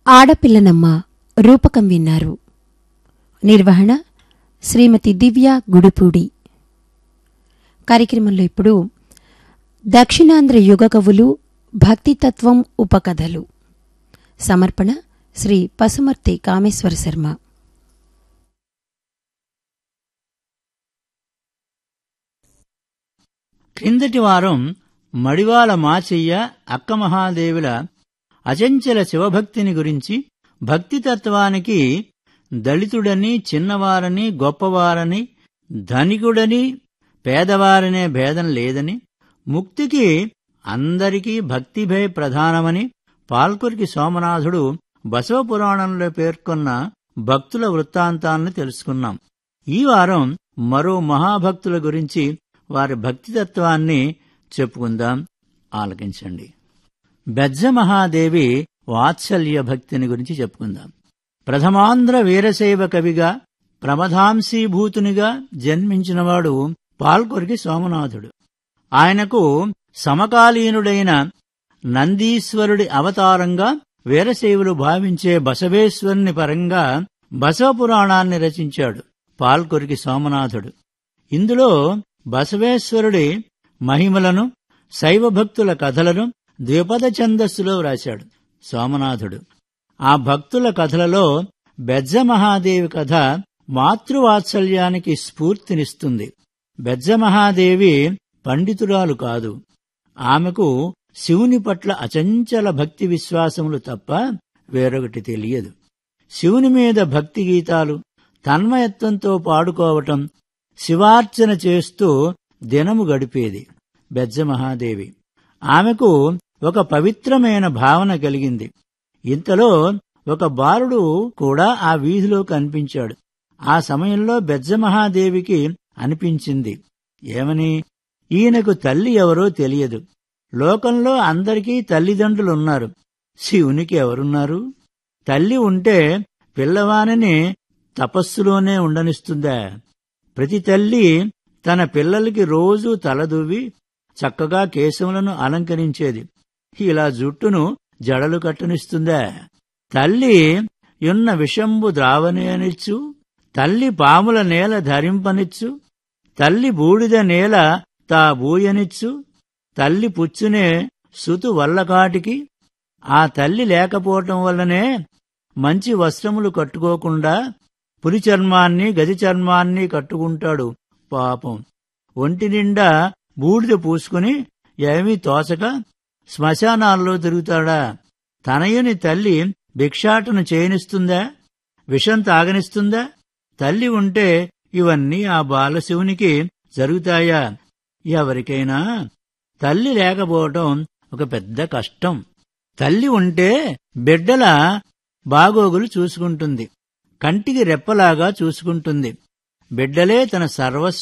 ఆడపిల్లనమ్మ రూపకం విన్నారు నిర్వహణ శ్రీమతి దివ్య గుడిపూడి కార్యక్రమంలో ఇప్పుడు దక్షిణాంధ్ర యుగ కవులు భక్తితత్వం ఉపకథలు సమర్పణ శ్రీ పసుమర్తి కామేశ్వర శర్మ క్రిందటి వారం మడివాల మాచయ్య అక్క మహాదేవుల అచంచల శివభక్తిని గురించి భక్తితత్వానికి దళితుడని చిన్నవారని గొప్పవారని ధనికుడని పేదవారనే భేదం లేదని ముక్తికి అందరికీ భక్తిభయ ప్రధానమని పాల్కురికి సోమనాథుడు బసవపురాణంలో పేర్కొన్న భక్తుల వృత్తాంతాలను తెలుసుకున్నాం ఈ వారం మరో మహాభక్తుల గురించి వారి భక్తితత్వాన్ని చెప్పుకుందాం ఆలకించండి బెజ్జ మహాదేవి వాత్సల్య భక్తిని గురించి చెప్పుకుందాం ప్రథమాంధ్ర వీరశైవ కవిగా ప్రమథాంశీభూతునిగా జన్మించినవాడు పాల్కొరికి సోమనాథుడు ఆయనకు సమకాలీనుడైన నందీశ్వరుడి అవతారంగా వీరశైవులు భావించే బసవేశ్వరుని పరంగా బసవపురాణాన్ని రచించాడు పాల్కొరికి సోమనాథుడు ఇందులో బసవేశ్వరుడి మహిమలను శైవభక్తుల కథలను ద్విపద ఛందస్సులో వ్రాశాడు సోమనాథుడు ఆ భక్తుల కథలలో బెజ్జ మహాదేవి కథ మాతృవాత్సల్యానికి స్ఫూర్తినిస్తుంది బెజ్జ మహాదేవి పండితురాలు కాదు ఆమెకు శివుని పట్ల అచంచల భక్తి విశ్వాసములు తప్ప వేరొకటి తెలియదు శివుని మీద భక్తి గీతాలు తన్మయత్వంతో పాడుకోవటం శివార్చన చేస్తూ దినము గడిపేది బెజ్జ మహాదేవి ఆమెకు ఒక పవిత్రమైన భావన కలిగింది ఇంతలో ఒక బాలుడు కూడా ఆ వీధిలో కనిపించాడు ఆ సమయంలో బెజ్జ మహాదేవికి అనిపించింది ఏమని ఈయనకు తల్లి ఎవరో తెలియదు లోకంలో అందరికీ తల్లిదండ్రులున్నారు శివునికి ఎవరున్నారు తల్లి ఉంటే పిల్లవానిని తపస్సులోనే ఉండనిస్తుందా ప్రతి తల్లి తన పిల్లలకి రోజూ తలదువ్వి చక్కగా కేశములను అలంకరించేది ఇలా జుట్టును జడలు కట్టనిస్తుందా తల్లి యున్న విషంబు ద్రావనేనిచ్చు తల్లి పాముల నేల ధరింపనిచ్చు తల్లి బూడిద నేల తా బూయనిచ్చు తల్లి పుచ్చునే సుతు వల్లకాటికి ఆ తల్లి లేకపోవటం వల్లనే మంచి వస్త్రములు కట్టుకోకుండా పులి చర్మాన్ని గది చర్మాన్ని కట్టుకుంటాడు పాపం ఒంటి నిండా బూడిద పూసుకుని ఏమీ తోచక శ్మశానాల్లో తిరుగుతాడా తనయుని తల్లి భిక్షాటన చేయనిస్తుందా విషం తాగనిస్తుందా తల్లి ఉంటే ఇవన్నీ ఆ బాలశివునికి జరుగుతాయా ఎవరికైనా తల్లి లేకపోవటం ఒక పెద్ద కష్టం తల్లి ఉంటే బిడ్డల బాగోగులు చూసుకుంటుంది కంటికి రెప్పలాగా చూసుకుంటుంది బిడ్డలే తన సర్వస్వం